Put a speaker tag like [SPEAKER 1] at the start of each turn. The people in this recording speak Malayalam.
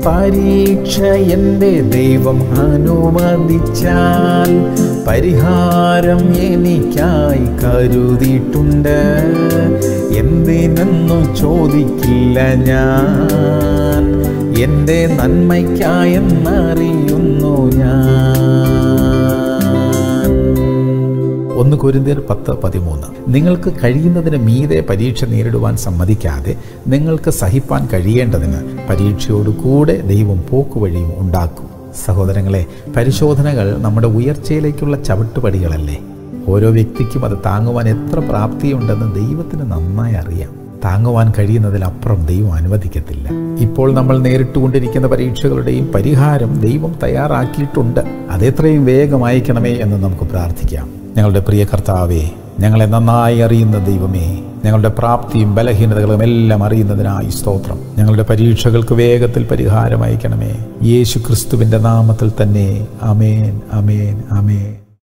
[SPEAKER 1] പരീക്ഷ എൻ്റെ ദൈവം അനുവദിച്ചാൽ പരിഹാരം എനിക്കായി കരുതിയിട്ടുണ്ട് എന്തിനെന്നു ചോദിക്കില്ല ഞാൻ എൻ്റെ നന്മയ്ക്കായെന്നറിയുന്നു ഞാൻ ഒന്ന് കൊരിന്തിയർ പത്ത് പതിമൂന്ന് നിങ്ങൾക്ക് കഴിയുന്നതിന് മീതെ പരീക്ഷ നേരിടുവാൻ സമ്മതിക്കാതെ നിങ്ങൾക്ക് സഹിപ്പാൻ കഴിയേണ്ടതിന് പരീക്ഷയോട് കൂടെ ദൈവം പോക്കുവഴിയും ഉണ്ടാക്കും സഹോദരങ്ങളെ പരിശോധനകൾ നമ്മുടെ ഉയർച്ചയിലേക്കുള്ള ചവിട്ടുപടികളല്ലേ ഓരോ വ്യക്തിക്കും അത് താങ്ങുവാൻ എത്ര പ്രാപ്തിയുണ്ടെന്ന് ദൈവത്തിന് നന്നായി അറിയാം താങ്ങുവാൻ കഴിയുന്നതിലപ്പുറം ദൈവം അനുവദിക്കത്തില്ല ഇപ്പോൾ നമ്മൾ നേരിട്ടുകൊണ്ടിരിക്കുന്ന പരീക്ഷകളുടെയും പരിഹാരം ദൈവം തയ്യാറാക്കിയിട്ടുണ്ട് അതെത്രയും വേഗം അയക്കണമേ എന്ന് നമുക്ക് പ്രാർത്ഥിക്കാം ഞങ്ങളുടെ പ്രിയ കർത്താവേ ഞങ്ങളെ നന്നായി അറിയുന്ന ദൈവമേ ഞങ്ങളുടെ പ്രാപ്തിയും ബലഹീനതകളും എല്ലാം അറിയുന്നതിനായി സ്തോത്രം ഞങ്ങളുടെ പരീക്ഷകൾക്ക് വേഗത്തിൽ പരിഹാരം അയക്കണമേ യേശു ക്രിസ്തുവിൻ്റെ നാമത്തിൽ തന്നെ അമേൻ അമേൻ അമേൻ